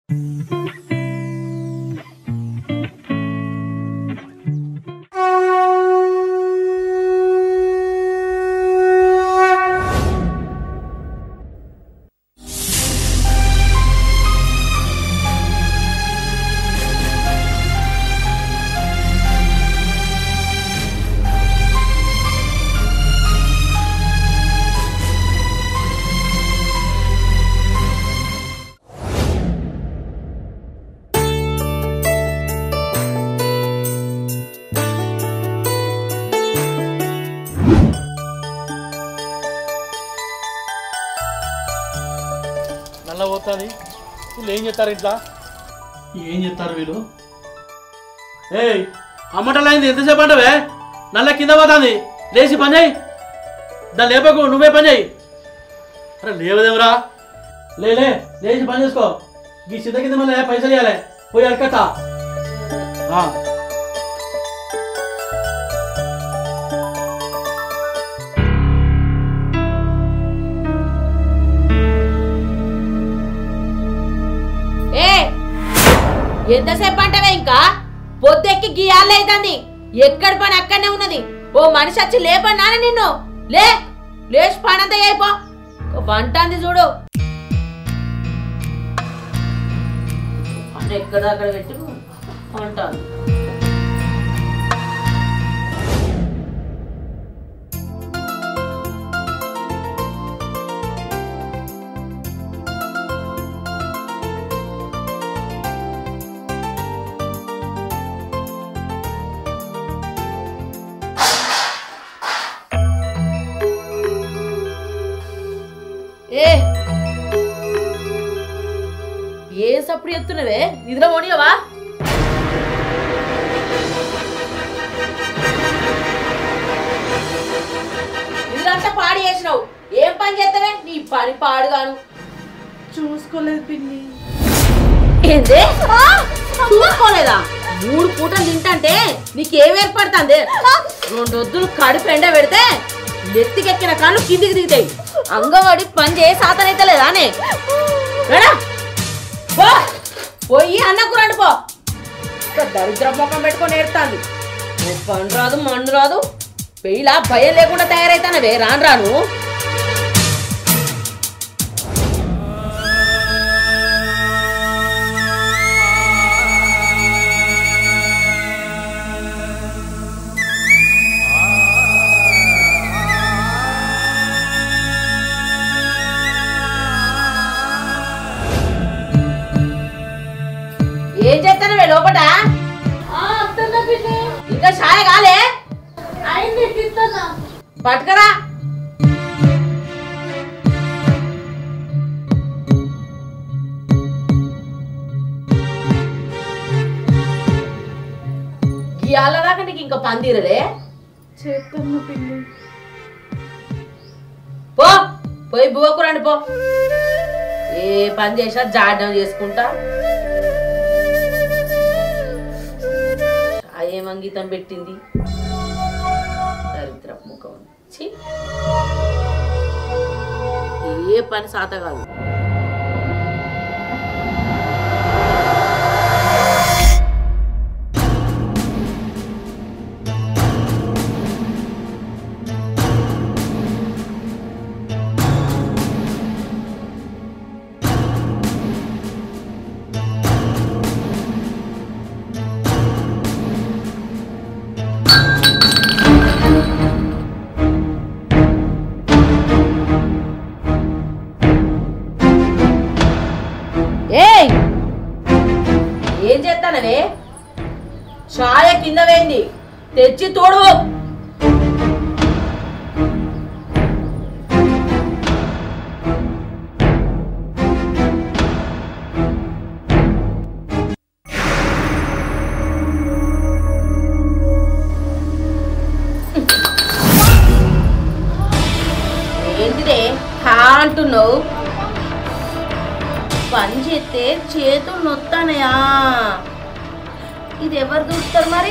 నల్ల పోతుంది వీళ్ళు ఏం చేస్తారు ఇట్లా ఏం చేస్తారు వీళ్ళు ఏయ్ అమ్మటలైంది ఎంతసేపు అంటవే నల్ల కింద పోతుంది లేచి పని చేయి దాన్ని లేపకు నువ్వే పని చేయి అరే లేవదేమరా లే లే లేచి పని చేసుకో ఈ సిద్ధ కింద మళ్ళీ పైసలు ఇవ్వాలి పోయి అడకట్టా ఆ. ఏ ఎంతసేపు అంటవే ఇంకా పొద్దెక్కి గీయాలి అవుతుంది ఎక్కడి పని అక్కడనే ఉన్నది ఓ మనిషి వచ్చి లేపన్నాను నిన్ను లే లేచి పని అంతా అయిపో వంట అంది చూడు అంటే ఎక్కడ అక్కడ పెట్టు వంట అంది. ఏ ఏ సప్పుడు ఎత్తున్నవే నిద్ర పోనీయవా ఇదంతా పాడు చేసినావు ఏం పని చేస్తావే నీ పని పాడుగాను చూసుకోలేదు పిన్ని ఏంది చూసుకోలేదా మూడు పూటలు తింటంటే నీకేం ఏర్పడుతుంది రెండు వద్దులు కడుపు ఎండ పెడితే నెత్తికెక్కిన కాళ్ళు కిందికి దిగుతాయి అంగవాడి పని చేసి సాతనైతే లేదానే రేడా? పో పోయి అన్న కూరండి పో ఇంకా దరిద్ర ముఖం పెట్టుకొని ఏడుతాంది ఓ పని రాదు మన్ను రాదు పెయిలా భయం లేకుండా తయారైతానవే రాను రాను ఏం చేస్తానవే లోపట ఇంకా ఛాయ కాలే పట్టుకరా ఇవాళ దాకా నీకు ఇంకా పని తీరలే చేస్తాను పిన్ని పో పోయి బువ్వకురండి పో ఏ పని చేసినా జాడ్యం చేసుకుంటా ఆ ఏం అంగీతం పెట్టింది దరిద్ర ముఖం ఛీ. ఏ పని సాత కాదు ఏయ్ ఏం చేస్తానవే ఛాయ కింద వేయింది తెచ్చి తోడు ఏంటిదే హా అంటున్నావు పని చేస్తే చేతులు నొత్తానయా ఇది ఎవరు చూస్తారు మరి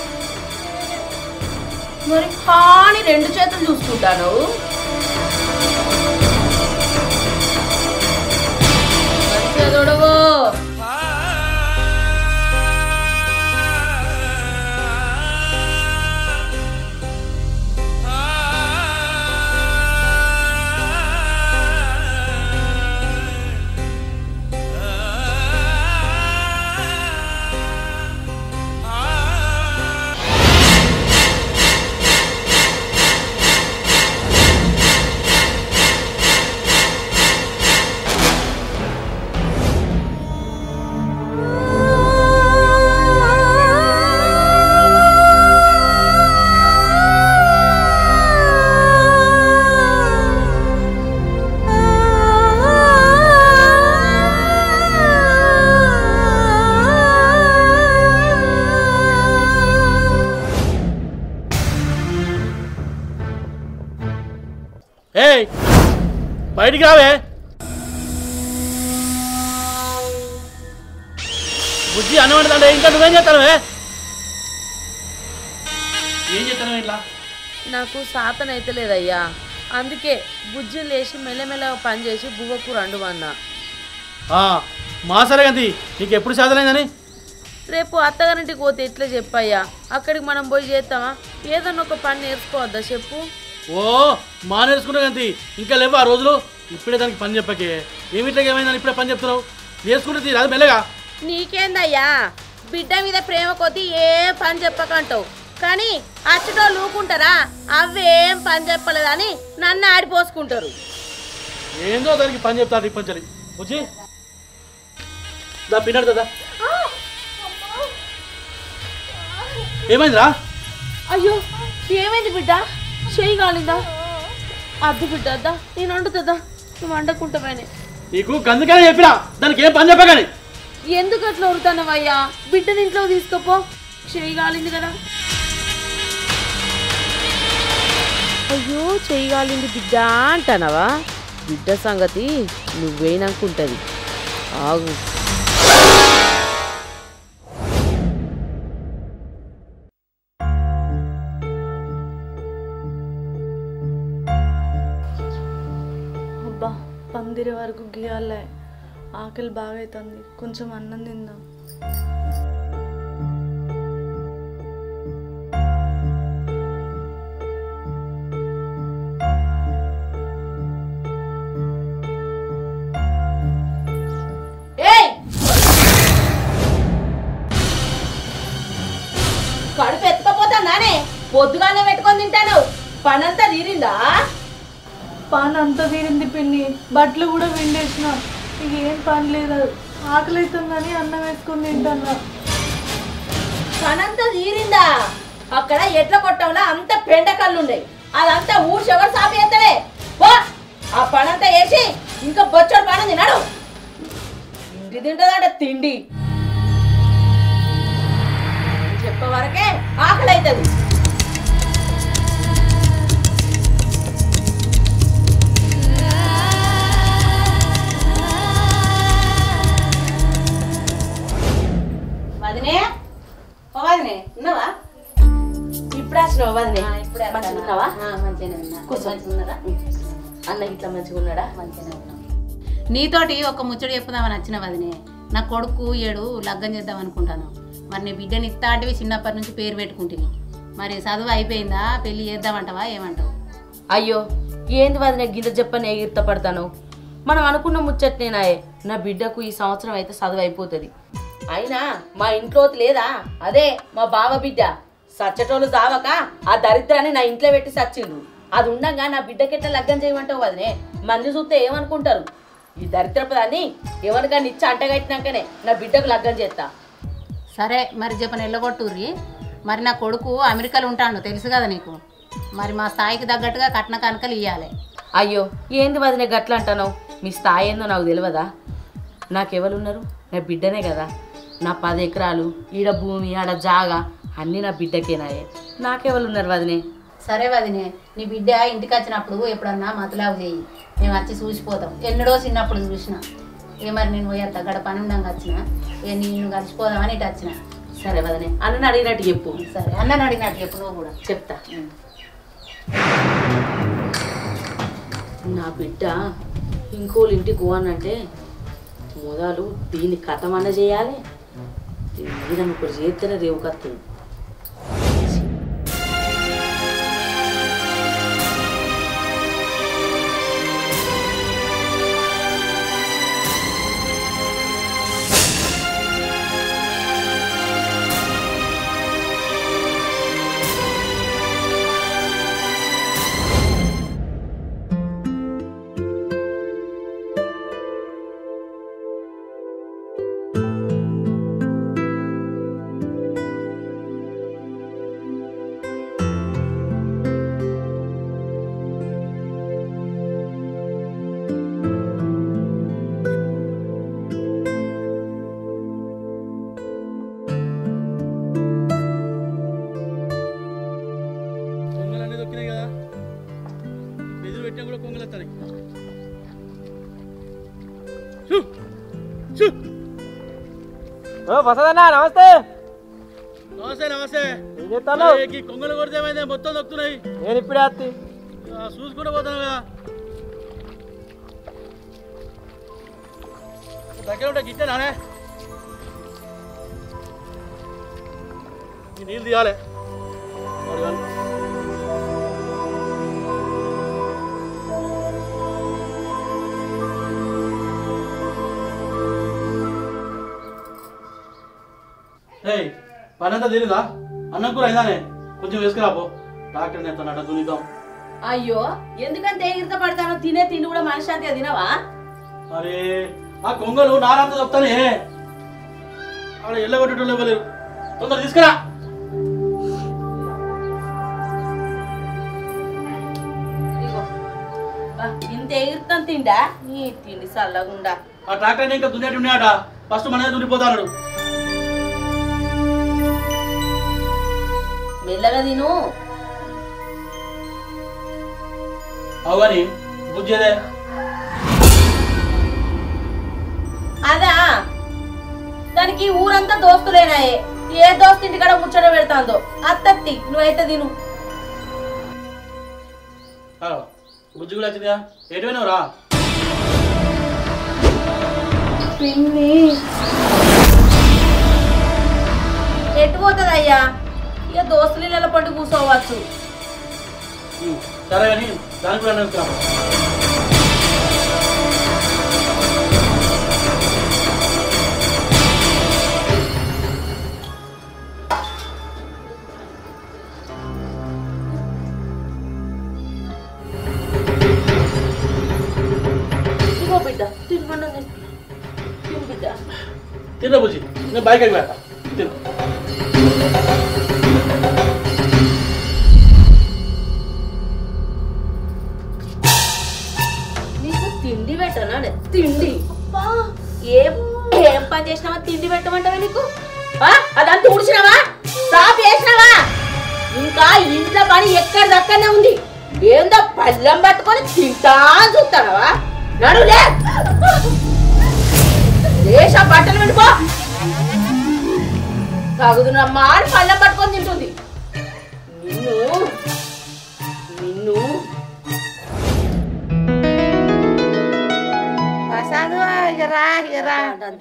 మరి హాని రెండు చేతులు చూసుకుంటాను మంచిగా చూడవు బయటికి రావే బుజ్జి అన్నం వండుతుంటే ఇంకా నువ్వేం చేస్తానవే ఏం చేస్తాను ఇట్లా నాకు సాతన అయితే లేదయ్యా అందుకే బుజ్జి లేచి మెల్లమెల్లగా పని చేసి బువ్వకు రండు అన్నా ఆ, మా సరే గంతి నీకు ఎప్పుడు సాధనైందని రేపు అత్తగారింటికి పోతే ఎట్లా చెప్పయ్యా అక్కడికి మనం పోయి చేస్తామా ఏదన్నా ఒక పని నేర్చుకోవద్దా చెప్పు ఓ మా నేర్చుకుంటా గంతి ఇంకా లేవు ఆ రోజులు ఇప్పుడే దానికి పని చెప్పకే ఏమిట్లా ఏమైందని ఇప్పుడే పని చెప్తున్నావు నేర్చుకుంటే అది మెల్లగా నీకేందయ్యా బిడ్డ మీద ప్రేమ కొద్దీ ఏ పని చెప్పకంటావు కానీ అచ్చటోళ్ళు ఊకుంటారా అవేం పని చెప్పలేదని నన్ను ఆడిపోసుకుంటారు ఏందో దానికి పని చెప్తారు ఇప్పంచలి వచ్చి దా పిన్నాడు కదా ఏమైందిరా అయ్యో ఏమైంది బిడ్డ చేయి కాలిందా అద్దు బిడ్డ అద్దా నేను వండుతుందా నువ్వు వండకుంటామని నీకు గందుకనే చెప్పినా దానికి ఏం పని చెప్పగాని ఎందుకు అట్లా ఉరుతానవయ్యా బిడ్డని ఇంట్లో తీసుకుపో చేయి కాలింది కదా అయ్యో చేయి కాలింది బిడ్డ అంటానవా బిడ్డ సంగతి నువ్వేనాకుంటది ఆగు అబ్బా పందిరి వరకు గీయాలే ఆకలి బాగా అవుతుంది కొంచెం అన్నం తిందాం ఏయ్ కడుపు ఎత్తుకపోతానే పొద్దుగానే పెట్టుకొని తింటాను పనంతా తీరిందా పని అంతా తీరింది పిన్ని బట్టలు కూడా విండేసిన ఇక ఏం పని లేదు ఆకలి అవుతుందని అన్నం వేసుకొని తింటాను పనంతా తీరిందా అక్కడ ఎట్ల కొట్టంలో అంత పెండకళ్ళు ఉన్నాయి అదంతా ఊడ్చి ఎవరు సాపి ఎత్తలే పో ఆ పనంతా వేసి ఇంకా బొచ్చడు పనం తిన్నాడు తిండి తింటదంటే తిండి చెప్పే వరకే ఆకలి అవుతుంది వదినే ఓ వదినే ఉన్నావా ఇప్పుడు వచ్చినావా వదినే ఇప్పుడే మంచిగా ఉన్నావా మంచిగానే ఉన్నా కూర్చో. మంచిగా ఉన్నారా అన్న ఇట్లా మంచిగా ఉన్నాడా మంచిగానే ఉన్నాం నీతోటి ఒక ముచ్చట చెప్పుదామని వచ్చిన వదినే నా కొడుకు ఏడు లగ్గం చేద్దాం అనుకుంటాను మరి నీ బిడ్డని ఇత్తాంటివి చిన్నప్పటి నుంచి పేరు పెట్టుకుంటుంది మరి చదువు అయిపోయిందా పెళ్లి చేద్దామంటావా ఏమంటావు అయ్యో ఏంది వదిన గింత చెప్పని ఎగిరిత పడతాను మనం అనుకున్న ముచ్చట్నేనాయే నా బిడ్డకు ఈ సంవత్సరం అయితే చదువు అయిపోతుంది అయినా మా ఇంట్లో లేదా అదే మా బావ బిడ్డ సచ్చటోళ్ళు చావక ఆ దరిద్రాన్ని నా ఇంట్లో పెట్టి సచ్చిండు అది ఉండగా నా బిడ్డకెట్లా లగ్గం చేయమంటావు వదినే మంది చూస్తే ఏమనుకుంటారు ఈ దరిద్రపదాన్ని ఎవరికైనా ఇచ్చి అంటగట్టినాకనే నా బిడ్డకు లగ్గం చేస్తా సరే మరి చెప్పని ఎల్లగొట్టుర్రి మరి నా కొడుకు అమెరికాలో ఉంటాడు తెలుసు కదా నీకు మరి మా స్థాయికి తగ్గట్టుగా కట్న కానుకలు ఇవ్వాలి అయ్యో ఏంది వదిన గట్ల అంటాను మీ స్థాయి ఏందో నాకు తెలియదా నాకెవరున్నారు నా బిడ్డనే కదా నా పది ఎకరాలు ఈడ భూమి ఆడ జాగా అన్నీ నా బిడ్డకేనాయే నాకెవరున్నారు వదినే సరే వదినే నీ బిడ్డ ఇంటికి వచ్చినప్పుడు ఎప్పుడన్నా మతలావు చేయి మేము వచ్చి చూసిపోతాం ఎన్నడో చిన్నప్పుడు చూసిన ఏ మరి నేను పోయేంత గడ పని ఉండంగా వచ్చిన ఏ నిన్ను కలిసిపోదామని ఇటు వచ్చిన సరే వదినే అన్న అడిగినట్టు చెప్పు సరే అన్నని అడిగినట్టు చెప్పు నువ్వు కూడా చెప్తా నా బిడ్డ ఇంకోళ్ళ ఇంటికి పోవానంటే మొదలు దీన్ని కథమన్న చేయాలి ఏదైనా ఒకటి చేస్తేనే రేవు కత్తుంది ఓ ప్రసాద్ అన్న నమస్తే నమస్తే నమస్తే ఏం చెప్తాను అరే, ఈ కొంగలు కొడితే ఏమైంది మొత్తం దొక్కుతున్నాయి నేను ఇప్పుడే వస్తి ఆ, చూసుకుంటూ పోతాను కదా దగ్గర ఉంటే గిట్టే నానే ఈ నీళ్ళు తీయాలి మరి వాళ్ళు. ఏయ్ పనంతా తెలియదా అన్నం కూర అయిందానే కొంచెం వేసుకురాపో డాక్టర్ నేను తన దునిద్దాం అయ్యో ఎందుకంటే ఎగిరిత పడతానో తినే తిండి కూడా మనశ్శాంతిగా తినవా అరే ఆ కొంగలు నారంత చెప్తానే అక్కడ ఎల్లగొట్టేటోళ్ళు ఇవ్వలేరు తొందర తీసుకురా ఇదిగో. బా, ఇంత ఎగిరితం తిండా నీ తిండి చల్లగుండా ఆ ట్రాక్టర్ ఇంకా దున్నేటి ఉన్నాయట ఫస్ట్ మనదే దున్నిపోతాడు మెల్లగా తిను అవు కానీ బుజ్జేదే అదా దానికి ఊరంతా దోస్తులేనాయే ఏ దోస్తు ఇంటికాడ ముచ్చట పెడతాందో అత్తత్తి నువ్వైతే తిను హలో బుజ్జి కూడా వచ్చిందిగా ఎటువైనా రా పిన్ని ఎటు పోతుంది అయ్యా ఇక దోస్తులు ఇళ్ళ పట్టు కూర్చోవచ్చు ఉమ్, సరే కానీ దానికి కూడా అన్నం తీసుకురా ఇదిగో బిడ్డ తినమన్నా తిను బిడ్డ తిన్న బుజ్జి నేను బైక్ ఎక్కి పెడతా తిను నీకు తిండి పెట్టనా నే? తిండి ఏం ఏం పని చేసినావా తిండి పెట్టమంటావా నీకు ఆ? అదంతా ఊడ్చినావా సాఫ్ చేసినావా ఇంకా ఇంట్లో పని ఎక్కడ దక్కనే ఉంది ఏందో పళ్ళెం పట్టుకొని తింటా అని చూస్తానవా నడులే దేశ బట్టలు పెట్టుకో తగుదునమ్మా అని పళ్ళెం పట్టుకొని తింటుంది నిన్ను నిన్ను ప్రసాద్ ఇక రా ఇక రా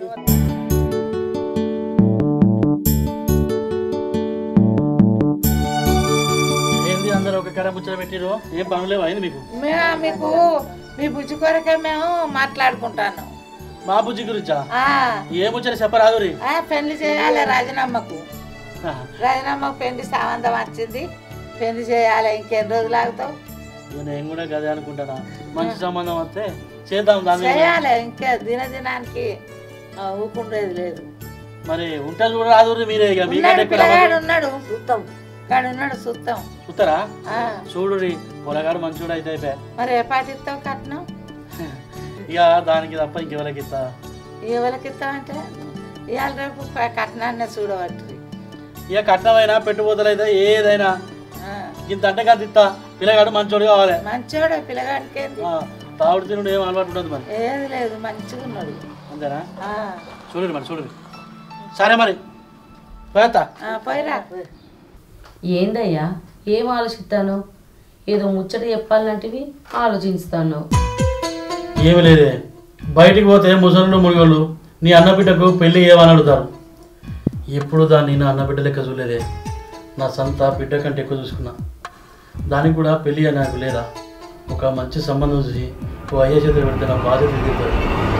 ఏంది అందరూ ఒక కర ముచ్చట పెట్టిరు ఏం పనులేవు అయింది మీకు మేము మీకు మీ బుజ్జి కొరకే మేము మాట్లాడుకుంటాను మా బుజ్జి గురించా ఆ, ఏ ముచ్చట చెప్పరాదు రీ ఆ, పెళ్లి చేయాలి రాజీనామాకు రాజీనామాకు పెళ్లి సామంతం వచ్చింది పెళ్లి చేయాలి ఇంకెన్ని రోజులు ఆగుతావు నేను కూడా గదే అనుకుంటానా మంచి సంబంధం వస్తే చేద్దాం దాని మీద. చేయాలి ఇంకే దినదినానికి ఆ, ఊకుండేది లేదు మరి ఉంటుంది కూడా రాదు రీ మీరే ఇక మీకంటే ఉన్నాడు ఎక్కువ పిల్లగాడు రాదు. ఉన్నాడు చూద్దాం గాడు ఉన్నాడు చూద్దాం చూస్తారా ఆ, చూడు రీ పొలగాడు మంచోడు అయితే అయిపోయా మరి ఏ పాటి ఇస్తావు కట్నం ఇక దానికి తప్ప ఇంకెవరికి ఇస్తా ఎవరికి ఇస్తావంటే ఇవాళ రేపు ప- కట్నాన్నే చూడవచ్చు ఇక కట్నమైనా పెట్టుబోతలు అయితే ఏదైనా ఇంత అంటే కాదు ఇస్తా పిల్లగాడు మంచోడు కావాలి మంచోడే పిల్లగాడికి ఏంది ఆ, తాగుడు తినుడు ఏం అలవాటు ఉండదు మరి ఏది లేదు మంచిగా ఉన్నాడు అంతేనా ఆ, చూడండి మరి చూడండి సరే మరి పోతా ఆ, పోయిరా ఏందయ్యా ఏం ఆలోచిస్తాను ఏదో ముచ్చట చెప్పాలంటివి ఆలోచిస్తాను ఏమి లేదే బయటికి పోతే ముసలు మునిగోళ్ళు నీ అన్నబిడ్డకు పెళ్ళి ఏమని అడుగుతారు ఎప్పుడు దాన్ని నా అన్నబిడ్డ లెక్క చూడలేదే నా సొంత బిడ్డ కంటే ఎక్కువ చూసుకున్నా దానికి కూడా పెళ్ళి అని నాకు లేదా ఒక మంచి సంబంధం చూసి ఓ అయ్యే చేతులు పెడితే నా బాధ్యత తీరుతాడు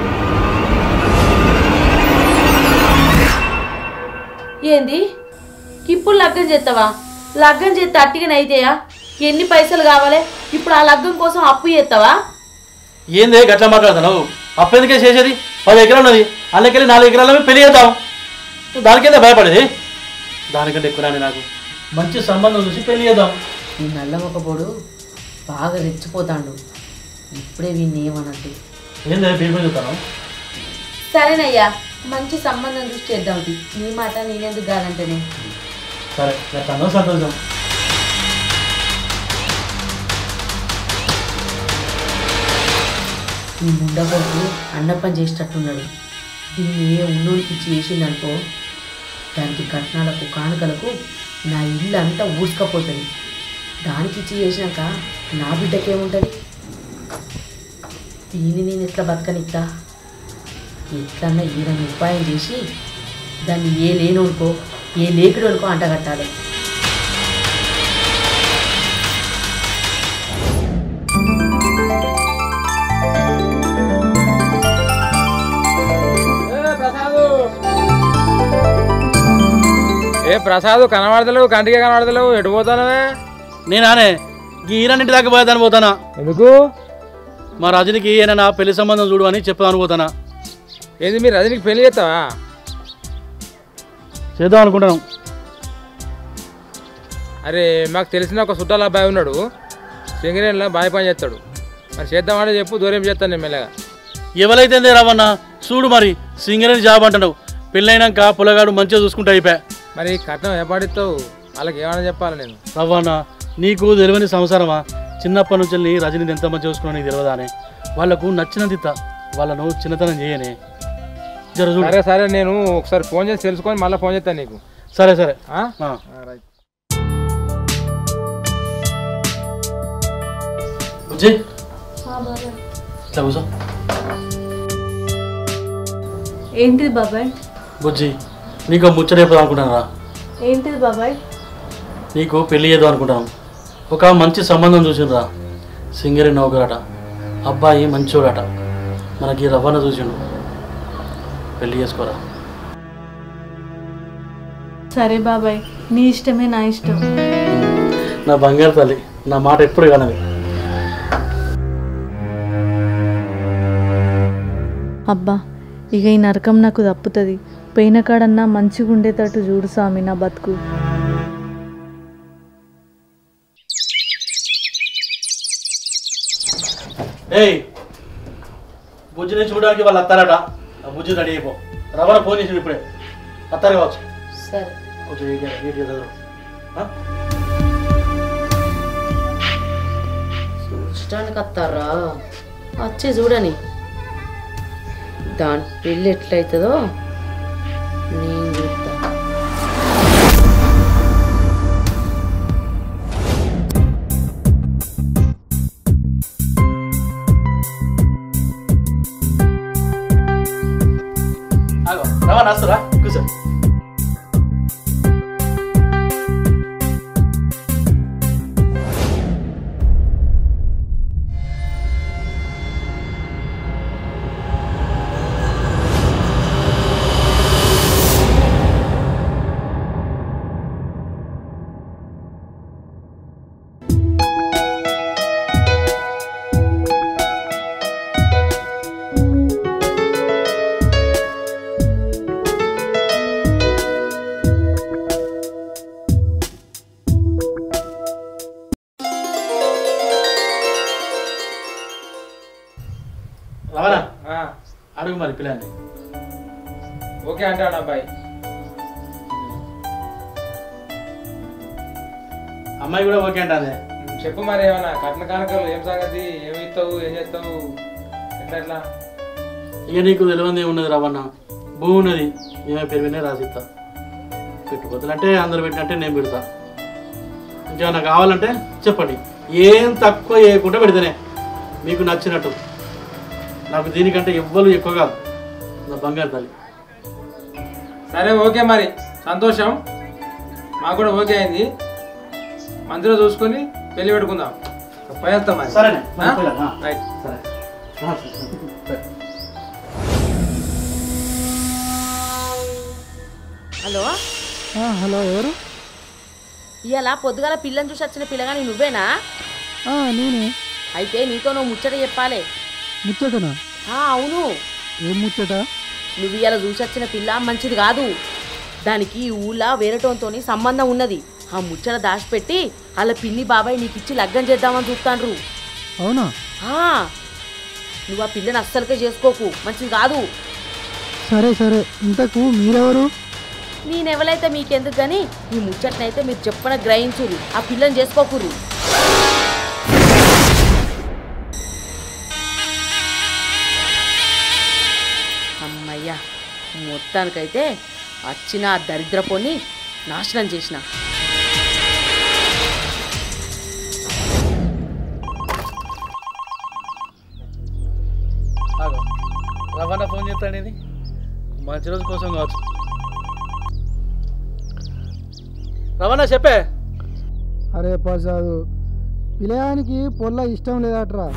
ఏంది ఇప్పుడు లగ్గం చేస్తావా లగ్గం చేస్తే అట్టిగా అయితేయా ఎన్ని పైసలు కావాలి ఇప్పుడు ఆ లగ్గం కోసం అప్పు చేస్తావా ఏందే గట్లా మాట్లాడుతున్నావు అప్పెందుకే చేసేది పది ఎకరాలు ఉన్నది అందుకెళ్ళి నాలుగు ఎకరాల పెళ్లి చేద్దాం నువ్వు దానికేందే భయపడేది దానికంటే ఎక్కువ రాని నాకు మంచి సంబంధం చూసి పెళ్లి చేద్దాం ఈ నల్లమొకపోడు బాగా రెచ్చిపోతాడు ఇప్పుడే వీడిని ఏమనద్దు ఏందే బీపీ చూస్తాను సరేనయ్యా మంచి సంబంధం చూసి చేద్దాం తీ. నీ మాట నేనెందుకు కాదంటేనే సరే గట్లా సంతోషం ఈ ముండకొడుకు అన్న పని చేసేటట్టున్నాడు దీన్ని ఏ ఉన్నోడికి ఇచ్చి చేసిందనుకో దానికి కట్నాలకు కానుకలకు నా ఇల్లు అంతా ఊసుకపోతుంది దానికి ఇచ్చి చేసినాక నా బిడ్డకేముంటుంది దీన్ని నేను ఎట్లా బతకనిస్తా ఎట్లన్నా ఈయన ఉపాయం చేసి దాన్ని ఏ లేనోనుకో ఏ లేకుడోనుకో అంటగట్టాలి ఏ ప్రసాద్ కనబడతలేవు కంటికే కనబడతలేవు ఎటు పోతానవే నేనానే ఈ ఈరానింటి దాకా పోయేదాన్ని పోతానా ఎందుకు మా రజనికి ఏమైనా పెళ్లి సంబంధం చూడు అని చెప్తాను పోతానా ఏంది మీరు రజనీకి పెళ్లి చేస్తావా చేద్దాం అనుకుంటున్నాం అరే మాకు తెలిసిన ఒక చుట్టాల అబ్బాయి ఉన్నాడు సింగరేణిలో బాయ్ పని చేస్తాడు మరి చేద్దామంటే చెప్పు దూరం చేస్తాను నేను మెల్లగా ఎవరైతే రావన్నా చూడు మరి సింగరేణి జాబ్ అంటున్నావు పెళ్ళైనాక పొలగాడు మంచిగా చూసుకుంటే అయిపోయా మరి కట్నం ఏ పాడిస్తావు వాళ్ళకి ఏమైనా చెప్పాలి నేను రవ్వన్న నీకు తెలియని సంసారమా చిన్నప్పటి నుంచి నీ రజనీని ఎంత మంచిగా చూసుకున్నా నీకు తెలియదానే వాళ్ళకు నచ్చినంత ఇత్తా వాళ్ళను చిన్నతనం చేయనే జర చూడు సరే సరే నేను ఒకసారి ఫోన్ చేసి తెలుసుకొని మళ్ళీ ఫోన్ చేస్తాను నీకు సరే సరే ఆ? ఆ. ఆ, రైట్ బుజ్జి ఇట్లా కూర్చో ఏంటిది బాబాయ్ బుజ్జి నీకు ముచ్చట చెప్దాం అనుకుంటాను ఏంటిది బాబాయ్ నీకు పెళ్లి చేద్దాం అనుకుంటాను ఒక మంచి సంబంధం చూసిండ్రా సింగరి నౌకరట అబ్బాయి మంచోడట మనకి రవ్వన చూసిండు పెళ్లి చేసుకోరా సరే బాబాయ్ నీ ఇష్టమే నా ఇష్టం నా బంగారు తల్లి నా మాట ఎప్పుడు కానవి అబ్బా ఇక ఈ నరకం నాకు తప్పుతుంది పోయిన కాడన్నా మంచిగా ఉండేటట్టు చూడు స్వామి నా బతుకు ఏయ్ బుజ్జిని చూడడానికి వాళ్ళు అత్తారట ఆ బుజ్జి రెడీ అయిపో రవ్వన ఫోన్ చేసిండు ఇప్పుడే అత్తారు కావచ్చు సరే కొంచెం నీట్గా నీట్గా చదువు ఆ? చూడటానికి వస్తారా వచ్చి చూడని దాని పెళ్ళి ఎట్లయితుందో నేను చూస్తా ఆగో రవ్వన వస్తురా కూర్చో రవణ ఆ, అడుగు మరి పిల్లని ఓకే అంటాడు అబ్బాయి అమ్మాయి కూడా ఓకే అంటానే చెప్పు మరి ఏమన్నా కట్న కానుకలు ఏం సంగతి ఏమి ఇస్తావు ఏం చేస్తావు ఎట్లా ఎట్లా ఇక నీకు తెలియంది ఏమున్నది రవణ భూమి ఉన్నది ఏమే పేరు వినే రాసిస్తా పెట్టుకోతులంటే అందరు పెట్టినట్టే నేను పెడతా ఇంకేమన్నా కావాలంటే చెప్పండి ఏం తక్కువ చేయకుండా పెడితేనే మీకు నచ్చినట్టు నాకు దీనికంటే ఎవ్వరు ఎక్కువ కాదు నా బంగారు తల్లి సరే ఓకే మరి సంతోషం మాకు కూడా ఓకే అయింది మందిలో చూసుకొని పెళ్లి పెట్టుకుందాం పోయేస్తాం మరి సరేనే ఆ? పోయిరా. రైట్ సరే హలో హలో ఎవరు ఇవాళ పొద్దుగాల పిల్లని చూసి వచ్చిన పిల్లగాని నువ్వేనా ఆ, నేనే అయితే నీతో నువ్వు ముచ్చట చెప్పాలి ముచ్చటనా ఆ, అవును ఏం ముచ్చట నువ్వు ఇవాళ చూసి వచ్చిన పిల్ల మంచిది కాదు దానికి ఈ ఊళ్ళో వేరేటోంతో సంబంధం ఉన్నది ఆ ముచ్చట దాచిపెట్టి వాళ్ళ పిన్ని బాబాయ్ నీకు ఇచ్చి లగ్గం చేద్దామని చూస్తాండ్రు అవునా ఆ, నువ్వు ఆ పిల్లని అస్సలకే చేసుకోకు మంచిది కాదు సరే సరే ఇంతకు మీరెవరు నేనెవలైతే మీకెందుకు కానీ ఈ ముచ్చటనైతే మీరు చెప్పన గ్రహించురు ఆ పిల్లని చేసుకోకురు అమ్మయ్యా మొత్తానికైతే వచ్చిన ఆ దరిద్రపోని నాశనం చేసిన ఆగో రవాణా ఫోన్ చేస్తాడు ఇది మంచి రోజు కోసం కావచ్చు రవాణా చెప్పే అరే ప్రసాద్ పిల్లగానికి పొల్ల ఇష్టం లేదట్రా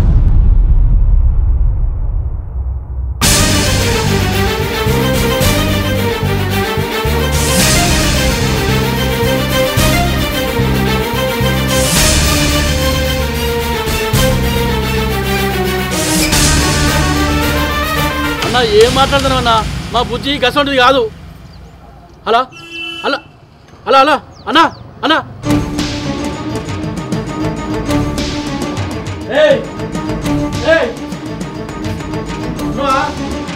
అన్న ఏం మాట్లాడుతున్నావు అన్న మా బుజ్జి గసంటిది కాదు అలా అలా అలా అలా అన్నా అన్నా ఏయ్ ఏయ్ నువ్వా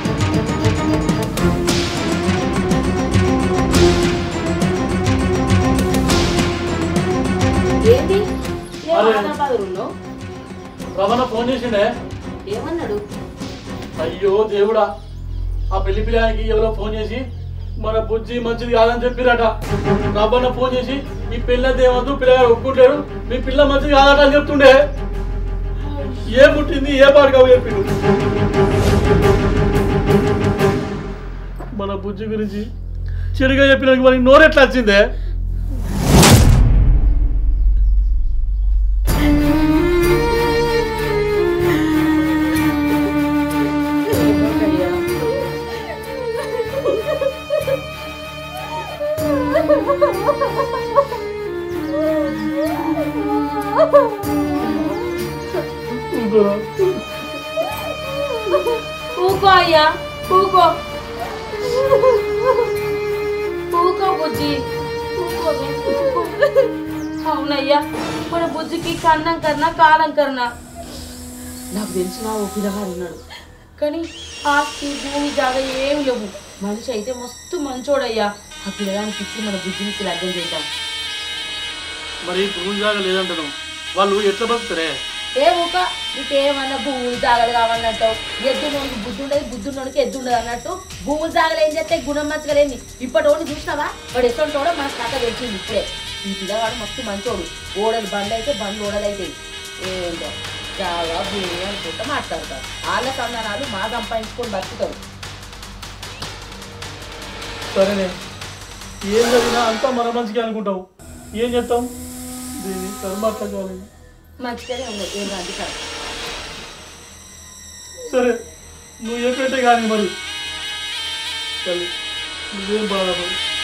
ఏంటి అరే. ఉన్నావు రమణ ఫోన్ చేసిండే ఏమన్నాడు అయ్యో దేవుడా ఆ పెళ్లి పిల్లానికి ఎవరో ఫోన్ చేసి మన బుజ్జి మంచిది కాదని చెప్పిరట రబ్బన్న ఫోన్ చేసి ఈ పిల్ల దేవద్దు పిల్లగాడు ఒప్పుకుంటాడు మీ పిల్ల మంచిది కాదట అని చెప్తుండే ఏ పుట్టింది ఏ పాడుగా చెప్పిండు మన బుజ్జి గురించి చెడుగా చెప్పినానికి మనకి నోరెట్లా వచ్చిందే ఊరుకోరా. ఊకో అయ్యా ఊకో ఊకో బుజ్జి ఊకో బే, ఊకో. అవునయ్యా మన బుజ్జికి కన్నం కన్నా కాలం కన్నా నాకు తెలిసిన ఓ పిల్లగాడు ఉన్నాడు కానీ ఆస్తి భూమి జాగా ఏమి లేవు మనిషి అయితే మస్తు మంచోడయ్యా ఆ పిల్లగానికి ఇచ్చి మన బుజ్జికి లగ్గం చేద్దాం మరి భూమి జాగా లేదంటాను వాళ్ళు ఎట్లా బతుకుతారే ఏ ఊక నీకేమన్నా భూములు జాగలు కావాలంటావు ఎద్దునోడికి బుద్ధి ఉండదు బుద్ధి ఉన్నోడికి ఎద్దు ఉండదు అన్నట్టు భూములు జాగలు ఏం చేస్తే గుణం మంచిగలేంది ఇప్పటి వాడిని చూసినావా వాడు ఎటువంటి మన కథ తెచ్చింది ఇప్పుడే ఈ పిల్లవాడు మస్తు మంచోడు ఓడలు బండ్లు అయితే బండ్లు ఓడలు అయితే ఏంటో జాగా భూమి అనుకుంటా మాట్లాడతారు వాళ్ళ సంధానాలు మా సంపాదించుకొని బతుకుతారు సరేనే ఏం జరిగినా అంతా మన మంచిగా అనుకుంటాం ఏం చేస్తాం దీన్ని కర్మ అట్లా కావాలి మంచిగానే ఉంది ఏం రాదు కాదు సరే నువ్వు ఏ పెట్టే కానీ మరి తల్లి నువ్వేం బాధపడు